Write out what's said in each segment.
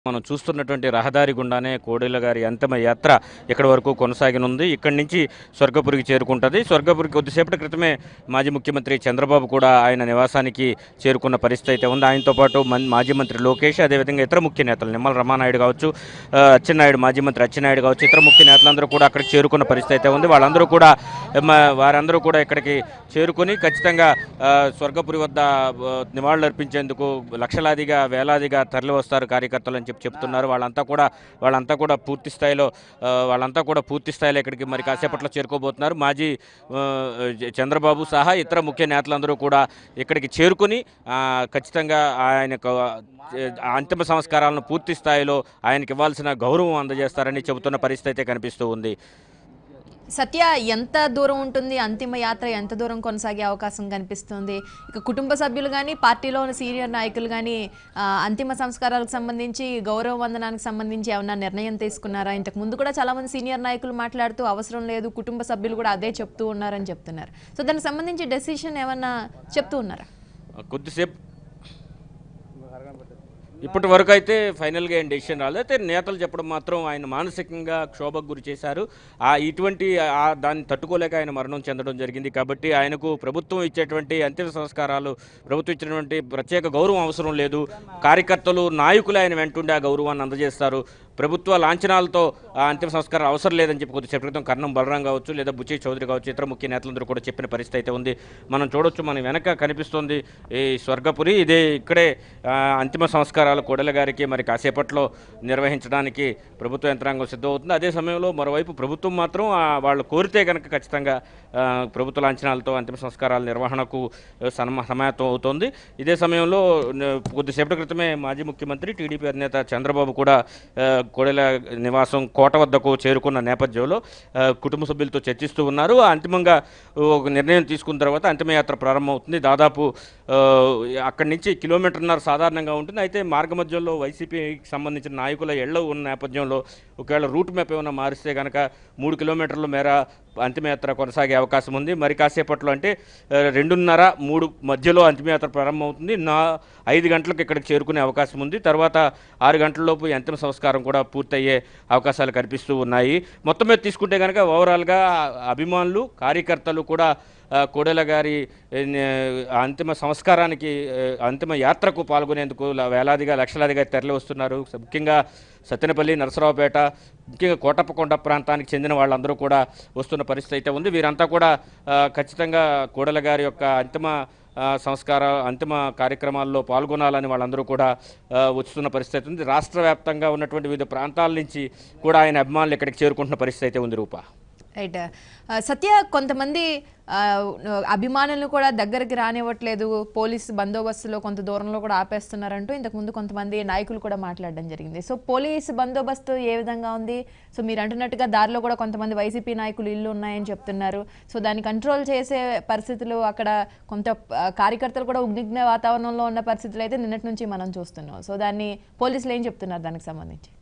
మనం చూస్తున్నటువంటి రహదారి గుండానే కోడెల గారి అంతిమ యాత్ర ఇక్కడి వరకు కొనసాగనుంది ఇక్కడి నుంచి స్వర్గపురికి చేరుకుంటుంది స్వర్గపురికి కొద్దిసేపటి క్రితమే మాజీ ముఖ్యమంత్రి చంద్రబాబు కూడా ఆయన నివాసానికి చేరుకున్న పరిస్థితి అయితే ఉంది ఆయనతో పాటు మన్- మాజీ మంత్రి లోకేష్ అదేవిధంగా ఇతర ముఖ్య నేతలు నిమ్మల రమానాయుడు కావచ్చు ఆ, అచ్చెన్నాయుడు మాజీ మంత్రి అచ్చెన్నాయుడు కావచ్చు ఇతర ముఖ్య నేతలందరూ కూడా అక్కడికి చేరుకున్న పరిస్థితి అయితే ఉంది వాళ్ళందరూ కూడా మ, వారందరూ కూడా ఇక్కడికి చేరుకుని ఖచ్చితంగా ఆ, స్వర్గపురి వద్ద ఆ, నివాళులు అర్పించేందుకు లక్షలాదిగా వేలాదిగా తరలి వస్తారు కార్యకర్తలు అని చెప్పి చెప్తున్నారు వాళ్ళంతా కూడా వాళ్ళంతా కూడా పూర్తి స్థాయిలో ఆ, వాళ్ళంతా కూడా పూర్తి స్థాయిలో ఇక్కడికి మరి కాసేపట్లో చేరుకోబోతున్నారు మాజీ ఆ, జ- చంద్రబాబు సహా ఇతర ముఖ్య నేతలందరూ కూడా ఇక్కడికి చేరుకుని ఆ, ఖచ్చితంగా ఆయనకు ఆ, అంతిమ సంస్కారాలను పూర్తి స్థాయిలో ఆయనకి ఇవ్వాల్సిన గౌరవం అందజేస్తారని చెబుతున్న పరిస్థితి అయితే కనిపిస్తూ ఉంది సత్య ఎంత దూరం ఉంటుంది అంతిమ యాత్ర ఎంత దూరం కొనసాగే అవకాశం కనిపిస్తుంది ఇక కుటుంబ సభ్యులు కానీ పార్టీలో ఉన్న సీనియర్ నాయకులు కానీ ఆ, అంతిమ సంస్కారాలకు సంబంధించి గౌరవ వందనానికి సంబంధించి ఏమన్నా నిర్ణయం తీసుకున్నారా ఇంతకు ముందు కూడా చాలా మంది సీనియర్ నాయకులు మాట్లాడుతూ అవసరం లేదు కుటుంబ సభ్యులు కూడా అదే చెప్తూ ఉన్నారని చెప్తున్నారు సో దానికి సంబంధించి డెసిషన్ ఏమన్నా చెప్తూ ఉన్నారా కొద్దిసేపు ఇప్పటి వరకు అయితే ఫైనల్గా ఏం డెసిషన్ రాలేదు అయితే నేతలు చెప్పడం మాత్రం ఆయన మానసికంగా క్షోభకు గురి చేశారు ఆ ఇటువంటి ఆ దాన్ని తట్టుకోలేక ఆయన మరణం చెందడం జరిగింది కాబట్టి ఆయనకు ప్రభుత్వం ఇచ్చేటువంటి అంతిమ సంస్కారాలు ప్రభుత్వం ఇచ్చినటువంటి ప్రత్యేక గౌరవం అవసరం లేదు కార్యకర్తలు నాయకులు ఆయన వెంటుండి ఆ గౌరవాన్ని అందజేస్తారు ప్రభుత్వ లాంఛనాలతో ఆ అంతిమ సంస్కారం అవసరం లేదని చెప్పి కొద్దిసేపు క్రితం కర్ణం బలరాం కావచ్చు లేదా బుచ్చి చౌదరి కావచ్చు ఇతర ముఖ్య నేతలందరూ కూడా చెప్పిన పరిస్థితి అయితే ఉంది మనం చూడొచ్చు మన వెనక కనిపిస్తుంది ఈ స్వర్గపురి ఇదే ఇక్కడే ఆ, అంతిమ సంస్కారాలు కోడెల గారికి మరి కాసేపట్లో నిర్వహించడానికి ప్రభుత్వ యంత్రాంగం సిద్ధమవుతుంది అదే సమయంలో మరోవైపు ప్రభుత్వం మాత్రం ఆ, వాళ్ళు కోరితే కనుక ఖచ్చితంగా ఆ, ప్రభుత్వ లాంఛనాలతో అంతిమ సంస్కారాల నిర్వహణకు ఆ, సన్మ సమాయత్తం అవుతోంది ఇదే సమయంలో న- కొద్దిసేపటి క్రితమే మాజీ ముఖ్యమంత్రి టీడీపీ అధినేత చంద్రబాబు కూడా ఆ, కోడెల నివాసం కోట వద్దకు చేరుకున్న నేపథ్యంలో ఆ, కుటుంబ సభ్యులతో చర్చిస్తూ ఉన్నారు అంతిమంగా ఒక నిర్ణయం తీసుకున్న తర్వాత అంతిమయాత్ర ప్రారంభమవుతుంది దాదాపు ఆ, అక్కడి నుంచి కిలోమీటర్న్నర సాధారణంగా ఉంటుంది అయితే మార్గమధ్యంలో వైసీపీకి సంబంధించిన నాయకుల ఎళ్ళ ఉన్న నేపథ్యంలో ఒకవేళ రూట్ మ్యాప్ ఏమైనా మారిస్తే కనుక మూడు కిలోమీటర్ల మేర అంతిమయాత్ర కొనసాగే అవకాశం ఉంది మరి కాసేపట్లో అంటే ఆ, రెండున్నర మూడు మధ్యలో అంతిమయాత్ర ప్రారంభమవుతుంది నా ఐదు గంటలకు ఇక్కడికి చేరుకునే అవకాశం ఉంది తర్వాత ఆరు గంటలలోపు ఈ అంతిమ సంస్కారం కూడా పూర్తయ్యే అవకాశాలు కనిపిస్తూ ఉన్నాయి మొత్తం మీద తీసుకుంటే కనుక ఓవరాల్గా అభిమానులు కార్యకర్తలు కూడా ఆ, కోడెల గారి ఏ, నే- అంతిమ సంస్కారానికి ఏ, అంతిమ యాత్రకు పాల్గొనేందుకు ల- వేలాదిగా లక్షలాదిగా తరలి వస్తున్నారు స- ముఖ్యంగా సత్తెనపల్లి నరసరావుపేట ముఖ్యంగా కోటప్పకొండ ప్రాంతానికి చెందిన వాళ్ళందరూ కూడా వస్తున్న పరిస్థితి అయితే ఉంది వీరంతా కూడా ఆ, ఖచ్చితంగా కోడెల గారి యొక్క అంతిమ ఆ, సంస్కార అంతిమ కార్యక్రమాల్లో పాల్గొనాలని వాళ్ళందరూ కూడా ఆ, వస్తున్న పరిస్థితి ఉంది రాష్ట్ర వ్యాప్తంగా ఉన్నటువంటి వివిధ ప్రాంతాల నుంచి కూడా ఆయన అభిమానులు ఇక్కడికి చేరుకుంటున్న పరిస్థితి అయితే ఉంది రూపా రైట్ ఆ, సత్య కొంతమంది ఆ, అభిమానులను కూడా దగ్గరికి రానివ్వట్లేదు పోలీస్ బందోబస్తులో కొంత దూరంలో కూడా ఆపేస్తున్నారంటూ ఇంతకుముందు కొంతమంది నాయకులు కూడా మాట్లాడడం జరిగింది సో పోలీస్ బందోబస్తు ఏ విధంగా ఉంది సో మీరు అంటున్నట్టుగా దారిలో కూడా కొంతమంది వైసీపీ నాయకులు ఇల్లు ఉన్నాయని చెప్తున్నారు సో దాన్ని కంట్రోల్ చేసే పరిస్థితులు అక్కడ కొంత ఆ, కార్యకర్తలు కూడా ఉద్విగ్న వాతావరణంలో ఉన్న పరిస్థితులు అయితే నిన్నటి నుంచి మనం చూస్తున్నాం సో దాన్ని పోలీసులు ఏం చెప్తున్నారు దానికి సంబంధించి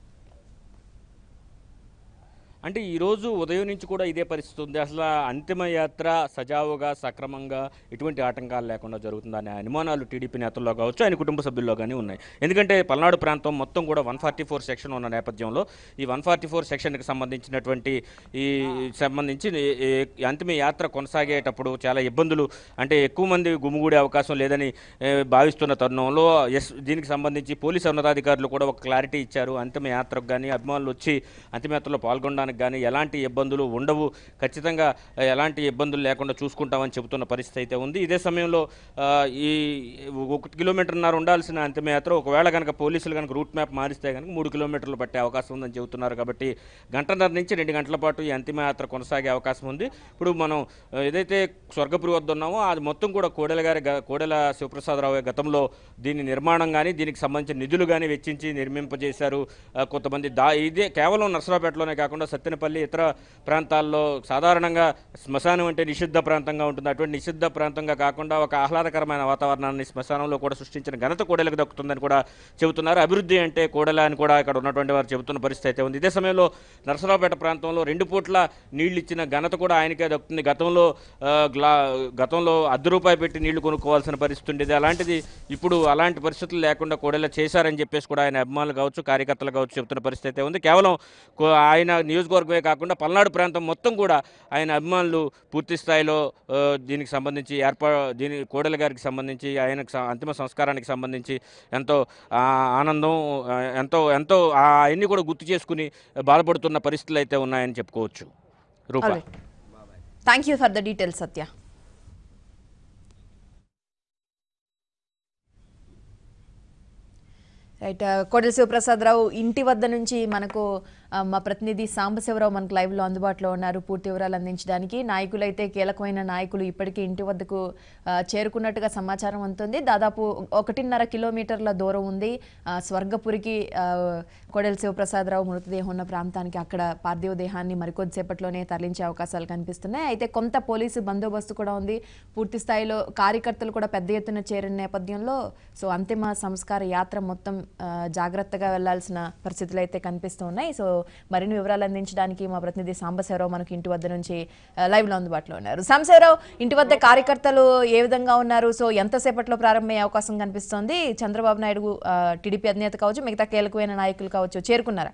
అంటే ఈరోజు ఉదయం నుంచి కూడా ఇదే పరిస్థితి ఉంది అసలు ఆ అంతిమ యాత్ర సజావుగా సక్రమంగా ఎటువంటి ఆటంకాలు లేకుండా జరుగుతుందనే అనుమానాలు టీడీపీ నేతల్లో కావచ్చు ఆయన కుటుంబ సభ్యుల్లో కానీ ఉన్నాయి ఎందుకంటే పల్నాడు ప్రాంతం మొత్తం కూడా వన్ ఫార్టీ ఫోర్ సెక్షన్ ఉన్న నేపథ్యంలో ఈ వన్ ఫార్టీ ఫోర్ సెక్షన్కి సంబంధించినటువంటి ఈ సంబంధించి ఈ- ఈ అంతిమ యాత్ర కొనసాగేటప్పుడు చాలా ఇబ్బందులు అంటే ఎక్కువ మంది గుమిగూడే అవకాశం లేదని ఏ, భావిస్తున్న తరుణంలో ఎస్ దీనికి సంబంధించి పోలీసు ఉన్నతాధికారులు కూడా ఒక క్లారిటీ ఇచ్చారు అంతిమ యాత్రకు కానీ అభిమానులు వచ్చి అంతిమయాత్రలో పాల్గొనడానికి కానీ ఎలాంటి ఇబ్బందులు ఉండవు ఖచ్చితంగా ఆ, ఎలాంటి ఇబ్బందులు లేకుండా చూసుకుంటామని చెబుతున్న పరిస్థితి అయితే ఉంది ఇదే సమయంలో ఆ, ఈ ఒక కిలోమీటర్న్నర ఉండాల్సిన అంతిమయాత్ర ఒకవేళ కనుక పోలీసులు కనుక రూట్ మ్యాప్ మారిస్తే కనుక మూడు కిలోమీటర్లు పట్టే అవకాశం ఉందని చెబుతున్నారు కాబట్టి గంటన్నర నుంచి రెండు గంటల పాటు ఈ అంతిమయాత్ర కొనసాగే అవకాశం ఉంది ఇప్పుడు మనం ఆ, ఏదైతే స్వర్గపురి వద్ద ఉన్నామో అది మొత్తం కూడా కోడెల గారి గ- కోడెల శివప్రసాదరావు గారి గతంలో దీని నిర్మాణం కానీ దీనికి సంబంధించిన నిధులు కానీ వెచ్చించి నిర్మింపజేశారు ఆ, కొంతమంది దా ఇదే కేవలం నర్సరావుపేటలోనే కాకుండా సత్తెనపల్లి ఇతర ప్రాంతాల్లో సాధారణంగా శ్మశానం అంటే నిషిద్ధ ప్రాంతంగా ఉంటుంది అటువంటి నిషిద్ధ ప్రాంతంగా కాకుండా ఒక ఆహ్లాదకరమైన వాతావరణాన్ని శ్మశానంలో కూడా సృష్టించిన ఘనత కోడెలకు దక్కుతుందని కూడా చెబుతున్నారు అభివృద్ధి అంటే కోడెల అని కూడా ఇక్కడ ఉన్నటువంటి వారు చెబుతున్న పరిస్థితి అయితే ఉంది ఇదే సమయంలో నరసరావుపేట ప్రాంతంలో రెండు పూట్ల నీళ్లు ఇచ్చిన ఘనత కూడా ఆయనకే దక్కుతుంది గతంలో ఆ, గ్లా గతంలో అర్ధ రూపాయి పెట్టి నీళ్లు కొనుక్కోవాల్సిన పరిస్థితి ఉండేది అలాంటిది ఇప్పుడు అలాంటి పరిస్థితులు లేకుండా కోడెల చేశారని చెప్పేసి కూడా ఆయన అభిమానులు కావచ్చు కార్యకర్తలు కావచ్చు చెబుతున్న పరిస్థితి అయితే ఉంది కేవలం కో- ఆయన నియోజకవర్గమే కాకుండా పల్నాడు ప్రాంతం మొత్తం కూడా ఆయన అభిమానులు పూర్తి స్థాయిలో ఆ, దీనికి సంబంధించి ఏర్పా దీని కోడెల గారికి సంబంధించి ఆయనకు స- అంతిమ సంస్కారానికి సంబంధించి ఎంతో ఆ, ఆనందం ఆ, ఎంతో ఎంతో ఆ అవన్నీ కూడా గుర్తు చేసుకుని బాధపడుతున్న పరిస్థితులు అయితే ఉన్నాయని చెప్పుకోవచ్చు Rupa thank you for the details Satya right Kodela Sivaprasadarao ఇంటి వద్ద నుంచి మనకు ఆ, మా ప్రతినిధి సాంబశివరావు మనకు లైవ్లో అందుబాటులో ఉన్నారు పూర్తి వివరాలు అందించడానికి నాయకులైతే కీలకమైన నాయకులు ఇప్పటికీ ఇంటి వద్దకు ఆ, చేరుకున్నట్టుగా సమాచారం అందుతుంది దాదాపు ఒకటిన్నర కిలోమీటర్ల దూరం ఉంది ఆ, స్వర్గపురికి ఆ, కోడెల శివప్రసాదరావు మృతదేహం ఉన్న ప్రాంతానికి అక్కడ పార్థివ దేహాన్ని మరికొద్దిసేపట్లోనే తరలించే అవకాశాలు కనిపిస్తున్నాయి అయితే కొంత పోలీసు బందోబస్తు కూడా ఉంది పూర్తి స్థాయిలో కార్యకర్తలు కూడా పెద్ద ఎత్తున చేరిన నేపథ్యంలో సో అంతిమ సంస్కార యాత్ర మొత్తం ఆ, జాగ్రత్తగా వెళ్లాల్సిన పరిస్థితులు అయితే కనిపిస్తూ ఉన్నాయి సో మరిన్ని వివరాలు అందించడానికి మా ప్రతినిధి సాంబశివరావు మనకి ఇంటి వద్ద నుంచి ఆ, live లో అందుబాటులో ఉన్నారు సాంబశివరావు ఇంటి వద్ద కార్యకర్తలు ఏ విధంగా ఉన్నారు సో ఎంతసేపట్లో ప్రారంభమయ్యే అవకాశం కనిపిస్తోంది చంద్రబాబు నాయుడు ఆ, టీడీపీ అధినేత కావచ్చు మిగతా కీలకమైన నాయకులు కావచ్చు చేరుకున్నారా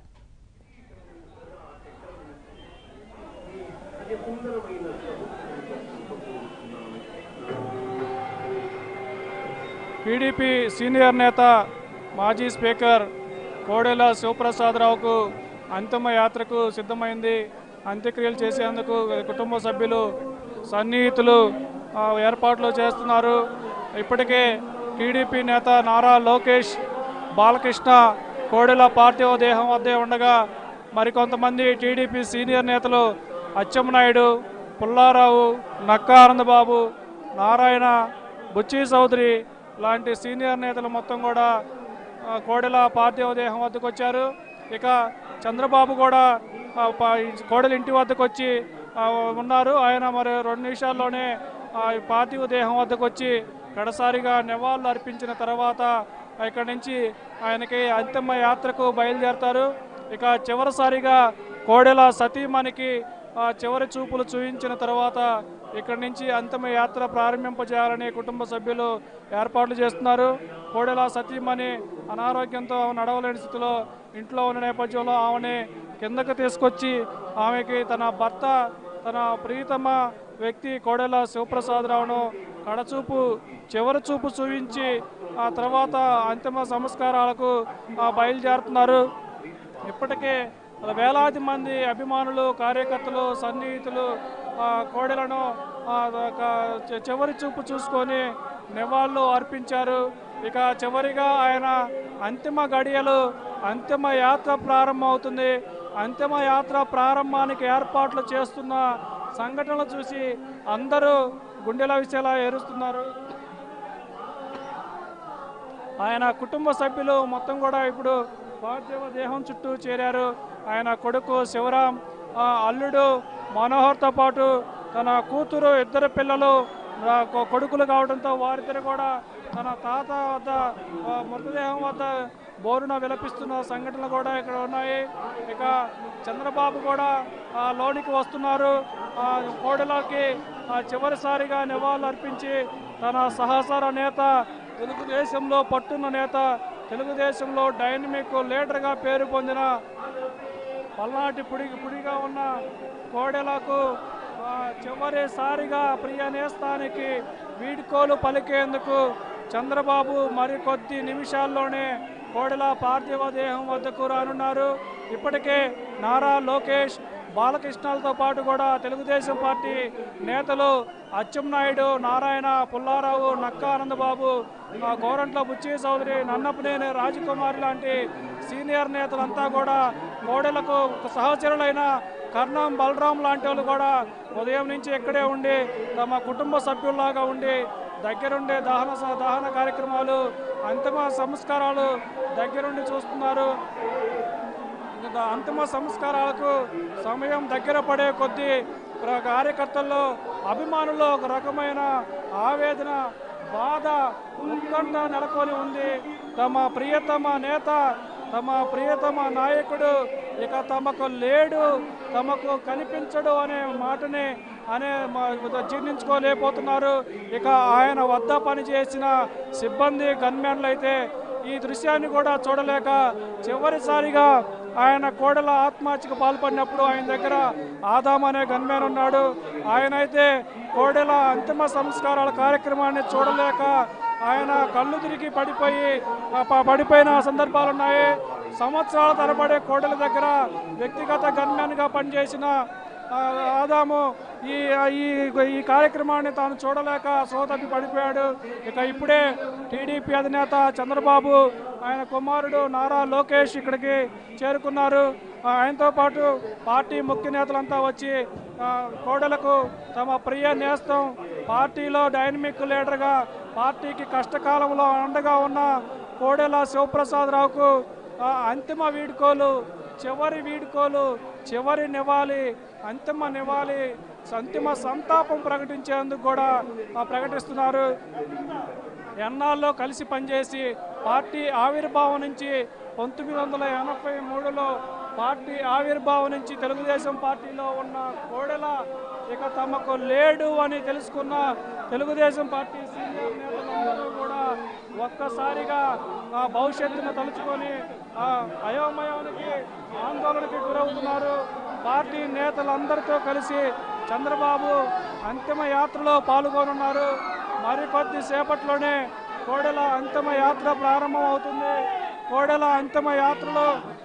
టీడీపీ సీనియర్ నేత మాజీ స్పీకర్ కోడెల శివప్రసాదరావుకు అంతిమ యాత్రకు సిద్ధమైంది అంత్యక్రియలు చేసేందుకు కుటుంబ సభ్యులు సన్నిహితులు ఆ, ఏర్పాట్లు చేస్తున్నారు ఇప్పటికే టీడీపీ నేత నారా లోకేష్ బాలకృష్ణ కోడెల పార్థివ దేహం వద్దే ఉండగా మరికొంతమంది టీడీపీ సీనియర్ నేతలు అచ్చెన్నాయుడు పుల్లారావు నక్కా ఆనందబాబు నారాయణ బుచ్చి చౌదరి లాంటి సీనియర్ నేతలు మొత్తం కూడా ఆ, కోడెల పార్థివ దేహం వద్దకు వచ్చారు ఇక చంద్రబాబు కూడా ఆ, ప- కోడెల ఇంటి వద్దకు వచ్చి ఆ, ఉన్నారు ఆయన మరి రెండు నిమిషాల్లోనే ఆ, ఈ పార్థివ దేహం వద్దకు వచ్చి కడసారిగా నివాళులు అర్పించిన తర్వాత ఇక్కడి నుంచి ఆయనకి అంతిమ యాత్రకు బయలుదేరతారు ఇక చివరిసారిగా కోడెల సతీమణికి ఆ చివరి చూపులు చూయించిన తర్వాత ఇక్కడి నుంచి అంతిమ యాత్ర ప్రారంభింపజేయాలని కుటుంబ సభ్యులు ఏర్పాట్లు చేస్తున్నారు కోడెల సతీమణి అనారోగ్యంతో నడవలేని స్థితిలో ఇంట్లో ఉన్న నేపథ్యంలో ఆమెని కిందకు తీసుకొచ్చి ఆమెకి తన భర్త తన ప్రియతమ వ్యక్తి కోడెల శివప్రసాదరావును కడచూపు చివరి చూపు చూపించి ఆ తర్వాత అంతిమ సంస్కారాలకు ఆ, బయలుదేరుతున్నారు ఇప్పటికే వేలాది మంది అభిమానులు కార్యకర్తలు సన్నిహితులు ఆ, కోడెలను ఆ, ఒక చి- చివరి చూపు చూసుకొని నివాళులు అర్పించారు ఇక చివరిగా ఆయన అంతిమ గడియలు అంతిమ యాత్ర ప్రారంభమవుతుంది అంతిమ యాత్ర ప్రారంభానికి ఏర్పాట్లు చేస్తున్న సంఘటనలు చూసి అందరూ గుండెల విషయాలా ఏరుస్తున్నారు ఆయన కుటుంబ సభ్యులు మొత్తం కూడా ఇప్పుడు పార్థివ దేహం చుట్టూ చేరారు ఆయన కొడుకు శివరాం ఆ అల్లుడు మనోహర్తో పాటు తన కూతురు ఇద్దరు పిల్లలు ఆ, కొ- కొడుకులు కావడంతో వారిద్దరు కూడా తన తాత వద్ద ఆ, మృతదేహం వద్ద బోరున విలపిస్తున్న సంఘటనలు కూడా ఇక్కడ ఉన్నాయి ఇక చంద్రబాబు కూడా ఆ, లోనికి వస్తున్నారు ఆ, కోడెలకి ఆ, చివరిసారిగా నివాళులు అర్పించి తన సహసర నేత తెలుగుదేశంలో పట్టున్న నేత తెలుగుదేశంలో డైనమిక్ లీడర్గా పేరు పొందిన పల్నాటి పుడి పుడిగా ఉన్న కోడెలకు ఆ, చివరిసారిగా ప్రియ నేస్తానికి వీడ్కోలు పలికేందుకు చంద్రబాబు మరికొద్ది నిమిషాల్లోనే కోడెల పార్థివ దేహం వద్దకు రానున్నారు ఇప్పటికే నారా లోకేష్ బాలకృష్ణలతో పాటు కూడా తెలుగుదేశం పార్టీ నేతలు అచ్చెన్నాయుడు నారాయణ పుల్లారావు నక్కా ఆనందబాబు ఆ, గోరంట్ల బుచ్చి చౌదరి నన్నపనేని రాజకుమారి లాంటి సీనియర్ నేతలంతా కూడా కోడెలకు సహచరులైన కర్ణం బలరాం లాంటి వాళ్ళు కూడా ఉదయం నుంచి ఇక్కడే ఉండి తమ కుటుంబ సభ్యుల్లాగా ఉండి దగ్గరుండే దహన స- దహన కార్యక్రమాలు అంతిమ సంస్కారాలు దగ్గరుండి చూస్తున్నారు ఇంకా అంతిమ సంస్కారాలకు సమయం దగ్గర పడే కొద్దీ ప్ర- కార్యకర్తల్లో అభిమానుల్లో ఒక రకమైన ఆవేదన బాధ ఉత్కంఠ నెలకొని ఉంది తమ ప్రియతమ నేత తమ ప్రియతమ నాయకుడు ఇక తమకు లేడు తమకు కనిపించడు అనే మాటని అనే మా- జీర్ణించుకోలేకపోతున్నారు ఇక ఆయన వద్ద పనిచేసిన సిబ్బంది గన్మెన్లు అయితే ఈ దృశ్యాన్ని కూడా చూడలేక చివరిసారిగా ఆయన కోడల ఆత్మహత్యకు పాల్పడినప్పుడు ఆయన దగ్గర ఆదాం అనే గన్మ్యాన్ ఉన్నాడు ఆయన అయితే కోడెల అంతిమ సంస్కారాల కార్యక్రమాన్ని చూడలేక ఆయన కళ్ళు తిరిగి పడిపోయి ఆ ప- పడిపోయిన సందర్భాలు ఉన్నాయి సంవత్సరాల తరబడే కోడెల దగ్గర వ్యక్తిగత గన్మ్యాన్గా పనిచేసిన ఆ, ఆదాము ఈ ఈ ఈ కార్యక్రమాన్ని తాను చూడలేక సోదపి పడిపోయాడు ఇక ఇప్పుడే టీడీపీ అధినేత చంద్రబాబు ఆయన కుమారుడు నారా లోకేష్ ఇక్కడికి చేరుకున్నారు ఆ, ఆయనతో పాటు పార్టీ ముఖ్య నేతలంతా వచ్చి ఆ, కోడలకు తమ ప్రియ నేస్తం పార్టీలో డైనమిక్ లీడర్గా పార్టీకి కష్టకాలంలో అండగా ఉన్న కోడెల శివప్రసాదరావుకు ఆ, అంతిమ వీడ్కోలు చివరి వీడ్కోలు చివరి నివాళి అంతిమ నివాళి అంతిమ సంతాపం ప్రకటించేందుకు కూడా ఆ, ప్రకటిస్తున్నారు ఎన్నాళ్ళలో కలిసి పనిచేసి పార్టీ ఆవిర్భావం నుంచి పంతొమ్మిది వందల ఎనభై మూడులో పార్టీ ఆవిర్భావం నుంచి తెలుగుదేశం పార్టీలో ఉన్న కోడెల ఇక తమకు లేడు అని తెలుసుకున్న తెలుగుదేశం పార్టీ సీనియర్ నేతలందరూ కూడా ఒక్కసారిగా ఆ భవిష్యత్తును తలుచుకొని ఆ అయోమయానికి ఆందోళనకి గురవుతున్నారు పార్టీ నేతలందరితో కలిసి చంద్రబాబు అంతిమ యాత్రలో పాల్గొనున్నారు మరికొద్ది సేపట్లోనే కోడెల అంతిమ యాత్ర ప్రారంభం అవుతుంది కోడెల అంతిమ యాత్రలో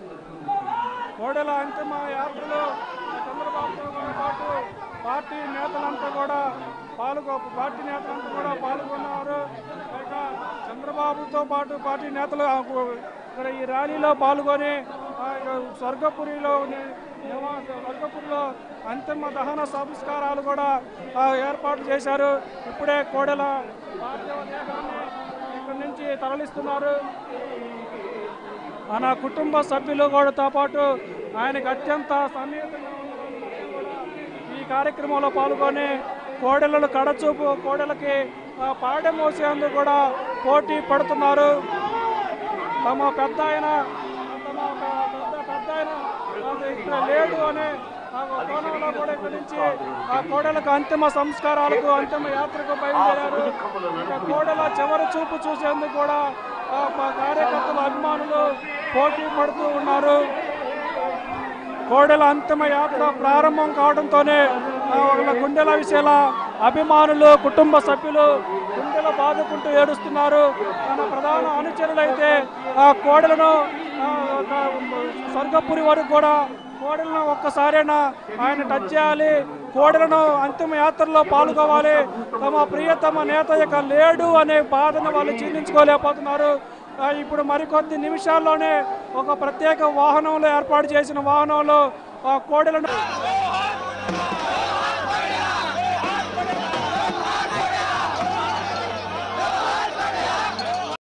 కోడెల అంతిమ యాత్రలో చంద్రబాబుతో పాటు పార్టీ నేతలంతా కూడా పాల్గొ పార్టీ నేతలంతా కూడా పాల్గొన్నారు ఇక చంద్రబాబుతో పాటు పార్టీ నేతలు ఆ, ఇక్కడ ఈ ర్యాలీలో పాల్గొని ఆ, ఇక స్వర్గపురిలో ని- నివా- స్వర్గపురిలో అంతిమ దహన సంస్కారాలు కూడా ఆ, ఏర్పాటు చేశారు ఇప్పుడే కోడెల పార్థివ దేహాన్ని ఇక్కడి నుంచి తరలిస్తున్నారు మన కుటుంబ సభ్యులు కూడాతో పాటు ఆయనకు అత్యంత సన్నిహితంగా ఉన్న వాళ్ళందరూ కూడా ఈ కార్యక్రమంలో పాల్గొని కోడెలను కడచూపు కోడెలకి ఆ, పాడె మోసేందుకు కూడా పోటీ పడుతున్నారు తమ పెద్ద ఆయన తమ పె- పెద్ద పెద్ద ఆయన అది ఇక్కడ లేడు అనే ఆ కోణంలో కూడా ఇక్కడి నుంచి ఆ కోడెలకు అంతిమ సంస్కారాలకు అంతిమ యాత్రకు బయలుదేరారు ఇక కోడెల చివరి చూపు చూసేందుకు కూడా ఆ మా కార్యకర్తలు అభిమానులు పోటీ పడుతూ ఉన్నారు కోడెల అంతిమ యాత్ర ప్రారంభం కావడంతోనే ఆ, వాళ్ళ గుండెల విషయాల అభిమానులు కుటుంబ సభ్యులు గుండెల బాదుకుంటూ ఏడుస్తున్నారు మన ప్రధాన అనుచరులైతే ఆ కోడెలను ఆ, ఒక స్వర్గపురి వరకు కూడా కోడెలను ఒక్కసారైనా ఆయన టచ్ చేయాలి కోడెలను అంతిమ యాత్రలో పాల్గొవాలి తమ ప్రియతమ నేత యొక్క లేడు అనే బాధను వాళ్ళు జీర్ణించుకోలేకపోతున్నారు ఆ, ఇప్పుడు మరికొద్ది నిమిషాల్లోనే ఒక ప్రత్యేక వాహనంలో ఏర్పాటు చేసిన వాహనంలో ఆ కోడెలను